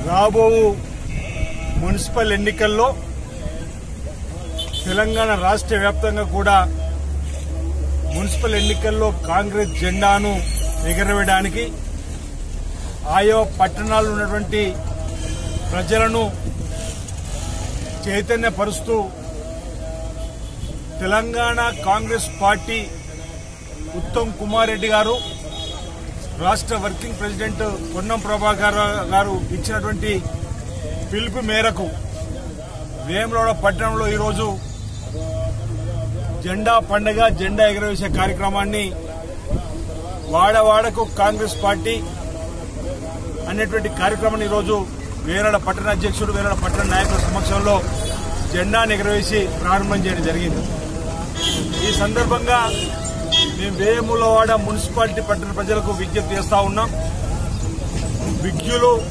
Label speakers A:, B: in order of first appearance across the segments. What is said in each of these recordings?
A: రాబో మున్సిపల్ ఎన్నికల్లో తెలంగాణ రాష్ట్ర వ్యాప్తంగా కూడా మున్సిపల్ ఎన్నికల్లో కాంగ్రెస్ జెండాను ఎగరవేయడానికి ఆయా పట్టణాల్లో ఉన్నటువంటి ప్రజలను చైతన్యపరుస్తూ తెలంగాణ కాంగ్రెస్ పార్టీ ఉత్తమ్ కుమార్ రెడ్డి గారు రాష్ట్ర వర్కింగ్ ప్రెసిడెంట్ పొన్నం ప్రభాకర్ గారు ఇచ్చినటువంటి పిలుపు మేరకు వేములవాడ పట్టణంలో ఈరోజు జెండా పండగ జెండా ఎగరవేసే కార్యక్రమాన్ని వాడవాడకు కాంగ్రెస్ పార్టీ అనేటువంటి కార్యక్రమాన్ని ఈరోజు వేరాడ పట్టణ అధ్యక్షుడు వేరాడ పట్టణ నాయకుల సమక్షంలో జెండాను ఎగరవేసి ప్రారంభం చేయడం జరిగింది ఈ సందర్భంగా మేము వేములవాడ మున్సిపాలిటీ పట్టణ ప్రజలకు విజ్ఞప్తి చేస్తా ఉన్నాం విజ్ఞులు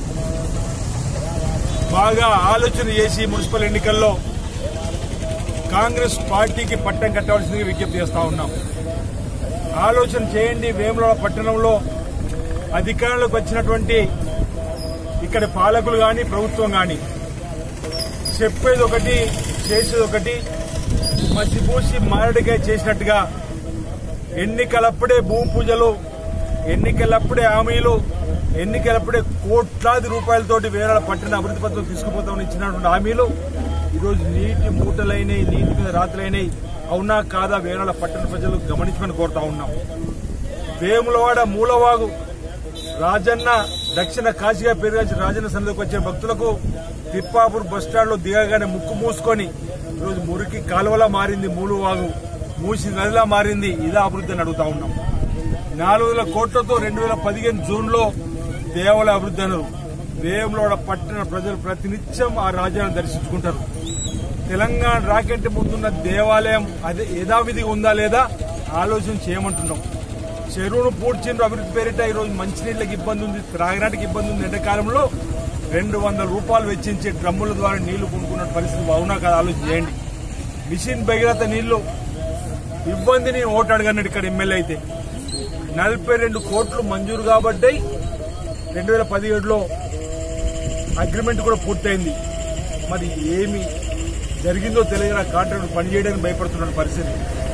A: బాగా ఆలోచన చేసి మున్సిపల్ ఎన్నికల్లో కాంగ్రెస్ పార్టీకి పట్టం కట్టవలసిందిగా విజ్ఞప్తి చేస్తా ఉన్నాం ఆలోచన చేయండి వేములవాడ పట్టణంలో అధికారంలోకి వచ్చినటువంటి ఇక్కడ పాలకులు కానీ ప్రభుత్వం కానీ చెప్పేది ఒకటి చేసేది ఒకటి మసిపూసి మారడికాయ చేసినట్టుగా ఎన్నికలప్పుడే భూమి పూజలు ఎన్నికలప్పుడే హామీలు ఎన్నికలప్పుడే కోట్లాది రూపాయలతోటి వేరే పట్టిన అభివృద్ధి పత్రం తీసుకుపోతామని ఇచ్చినటువంటి హామీలు ఈరోజు నీటి మూటలైనవి నీటి మీద రాత్రులైనవి అవునా కాదా వేరే పట్టణ ప్రజలు గమనించమని కోరుతా ఉన్నాం వేములవాడ మూలవాగు రాజన్న దక్షిణ కాశీగా పేరుగాల్సిన రాజన్న సన్నిధికి వచ్చిన భక్తులకు తిప్పాపూర్ బస్టాండ్ లో దిగగానే ముక్కు మూసుకొని ఈరోజు మురికి కాలువలా మారింది మూలువాగు మూసి నదిలా మారింది ఇదా అభివృద్ధి అని అడుగుతా ఉన్నాం నాలుగు వేల కోట్లతో రెండు వేల పదిహేను జూన్ లో దేవాలయ అభివృద్ధి అన్నారు వేములవాడ పట్టణ ప్రజలు ప్రతినిత్యం ఆ రాజ్యాన్ని దర్శించుకుంటారు తెలంగాణ రాకెట్ ముందున్న దేవాలయం అదే యథావిధిగా ఉందా లేదా ఆలోచన చేయమంటున్నాం చెరువును పూడ్చిండ్రు అభివృద్ధి పేరిట ఈరోజు మంచినీళ్ళకి ఇబ్బంది ఉంది త్రాగడానికి ఇబ్బంది ఉంది ఎండాకాలంలో రెండు వందల రూపాయలు వెచ్చించి డ్రమ్ముల ద్వారా నీళ్లు కొనుక్కున్న పరిస్థితి అవునా కదా ఆలోచన చేయండి మిషన్ భగీరథ నీళ్లు ఇబ్బందిని ఓటు అడగన్నాడు ఇక్కడ ఎమ్మెల్యే అయితే నలభై రెండు కోట్లు మంజూరు కాబట్టి రెండు వేల పదిహేడులో అగ్రిమెంట్ కూడా పూర్తయింది మరి ఏమి జరిగిందో తెలియదు కాంట్రాక్టర్ పనిచేయడానికి భయపడుతున్న పరిస్థితి